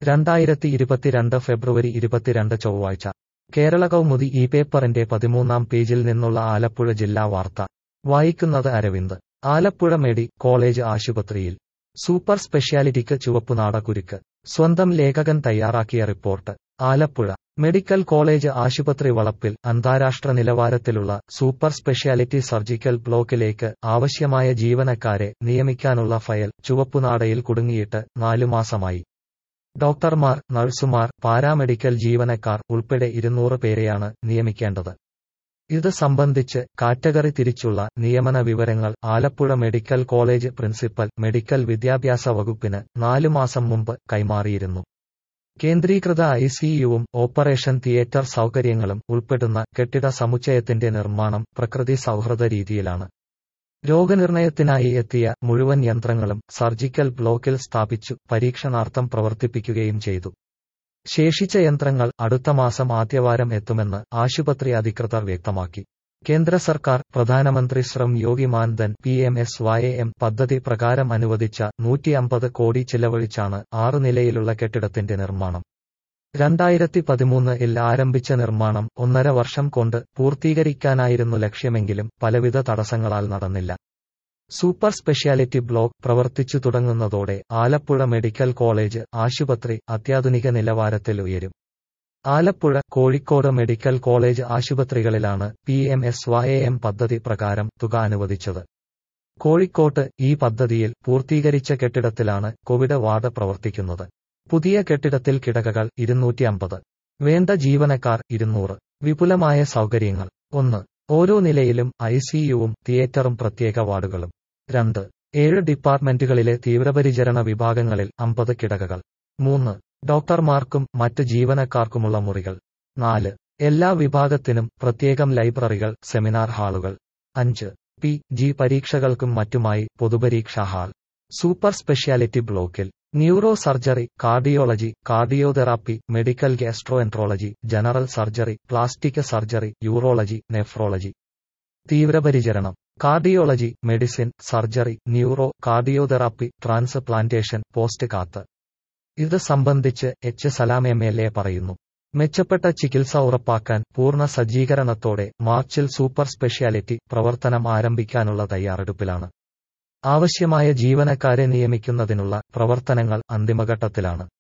രണ്ടായിരത്തി ഇരുപത്തിരണ്ട് ഫെബ്രുവരി ഇരുപത്തിരണ്ട് ചൊവ്വാഴ്ച കേരള കൗമുദി ഈ പേപ്പറിന്റെ പതിമൂന്നാം പേജിൽ നിന്നുള്ള ആലപ്പുഴ ജില്ലാ വാർത്ത വായിക്കുന്നത് അരവിന്ദ് ആലപ്പുഴ മെഡി കോളേജ് ആശുപത്രിയിൽ സൂപ്പർ സ്പെഷ്യാലിറ്റിക്ക് ചുവപ്പുനാട കുരുക്ക് സ്വന്തം ലേഖകൻ തയ്യാറാക്കിയ റിപ്പോർട്ട് ആലപ്പുഴ മെഡിക്കൽ കോളേജ് ആശുപത്രി വളപ്പിൽ അന്താരാഷ്ട്ര നിലവാരത്തിലുള്ള സൂപ്പർ സ്പെഷ്യാലിറ്റി സർജിക്കൽ ബ്ലോക്കിലേക്ക് ആവശ്യമായ ജീവനക്കാരെ നിയമിക്കാനുള്ള ഫയൽ ചുവപ്പുനാടയിൽ കുടുങ്ങിയിട്ട് നാലുമാസമായി ഡോക്ടർമാർ നഴ്സുമാർ പാരാമെഡിക്കൽ ജീവനക്കാർ ഉൾപ്പെടെ ഇരുന്നൂറ് പേരെയാണ് നിയമിക്കേണ്ടത് ഇത് സംബന്ധിച്ച് കാറ്റഗറി തിരിച്ചുള്ള നിയമന വിവരങ്ങൾ Alappuzha medical college principal medical വിദ്യാഭ്യാസ വകുപ്പിന് നാലു മാസം മുമ്പ് കൈമാറിയിരുന്നു കേന്ദ്രീകൃത ഐസിയുവും ഓപ്പറേഷൻ തിയേറ്റർ സൗകര്യങ്ങളും ഉൾപ്പെടുന്ന കെട്ടിട സമുച്ചയത്തിന്റെ നിർമ്മാണം പ്രകൃതി സൗഹൃദ രീതിയിലാണ് രോഗനിർണയത്തിനായി എത്തിയ മുഴുവൻ യന്ത്രങ്ങളും സർജിക്കൽ ബ്ലോക്കിൽ സ്ഥാപിച്ചു പരീക്ഷണാർത്ഥം പ്രവർത്തിപ്പിക്കുകയും ചെയ്തു ശേഷിച്ച യന്ത്രങ്ങൾ അടുത്ത മാസം ആദ്യവാരം എത്തുമെന്ന് ആശുപത്രി അധികൃതർ വ്യക്തമാക്കി കേന്ദ്ര സർക്കാർ പ്രധാനമന്ത്രി Shram Yogi Mandhan P M S Y M പദ്ധതി പ്രകാരം അനുവദിച്ച നൂറ്റി അമ്പത് കോടി ചിലവഴിച്ചാണ് ആറു നിലയിലുള്ള കെട്ടിടത്തിന്റെ നിർമ്മാണം രണ്ടായിരത്തി പതിമൂന്നിൽ ആരംഭിച്ച നിർമ്മാണം ഒന്നര വർഷം കൊണ്ട് പൂർത്തീകരിക്കാനായിരുന്നു ലക്ഷ്യമെങ്കിലും പലവിധ തടസ്സങ്ങളാൽ നടന്നില്ല സൂപ്പർ സ്പെഷ്യാലിറ്റി ബ്ലോക്ക് പ്രവർത്തിച്ചു തുടങ്ങുന്നതോടെ ആലപ്പുഴ മെഡിക്കൽ കോളേജ് ആശുപത്രി അത്യാധുനിക നിലവാരത്തിൽ ഉയരും ആലപ്പുഴ കോഴിക്കോട് മെഡിക്കൽ കോളേജ് ആശുപത്രികളിലാണ് P M S Y M പദ്ധതി പ്രകാരം തുക അനുവദിച്ചത് കോഴിക്കോട്ട് ഈ പദ്ധതിയിൽ പൂർത്തീകരിച്ച കെട്ടിടത്തിലാണ് കോവിഡ് വാർഡ് പ്രവർത്തിക്കുന്നത് പുതിയ കെട്ടിടത്തിൽ കിടകകൾ ഇരുന്നൂറ്റി അമ്പത് വേണ്ട ജീവനക്കാർ ഇരുന്നൂറ് വിപുലമായ സൗകര്യങ്ങൾ ഒന്ന് ഓരോ നിലയിലും ഐസിയുവും തിയേറ്ററും പ്രത്യേക വാർഡുകളും രണ്ട് ഏഴ് ഡിപ്പാർട്ട്മെന്റുകളിലെ തീവ്രപരിചരണ വിഭാഗങ്ങളിൽ അമ്പത് കിടകകൾ മൂന്ന് ഡോക്ടർമാർക്കും മറ്റ് ജീവനക്കാർക്കുമുള്ള മുറികൾ നാല് എല്ലാ വിഭാഗത്തിനും പ്രത്യേകം ലൈബ്രറികൾ സെമിനാർ ഹാളുകൾ അഞ്ച് പി ജി പരീക്ഷകൾക്കും മറ്റുമായി പൊതുപരീക്ഷാ ഹാൾ സൂപ്പർ സ്പെഷ്യാലിറ്റി ബ്ലോക്കിൽ neuro surgery cardiology cardiotherapy medical gastroenterology general surgery plastic surgery urology nephrology തീവ്രപരിചരണം cardiology medicine surgery neuro cardiotherapy transplantation post cath ഇത് സംബന്ധിച്ച് H Salam M L A പറയുന്നു മെച്ചപ്പെട്ട ചികിത്സ ഉറപ്പാക്കാൻ പൂർണ്ണ സജ്ജീകരണത്തോടെ മാർച്ചിൽ സൂപ്പർ സ്പെഷ്യാലിറ്റി പ്രവർത്തനം ആരംഭിക്കാനുള്ള തയ്യാറെടുപ്പിലാണ് ആവശ്യമായ ജീവനക്കാരെ നിയമിക്കുന്നതിനുള്ള പ്രവർത്തനങ്ങൾ അന്തിമഘട്ടത്തിലാണ്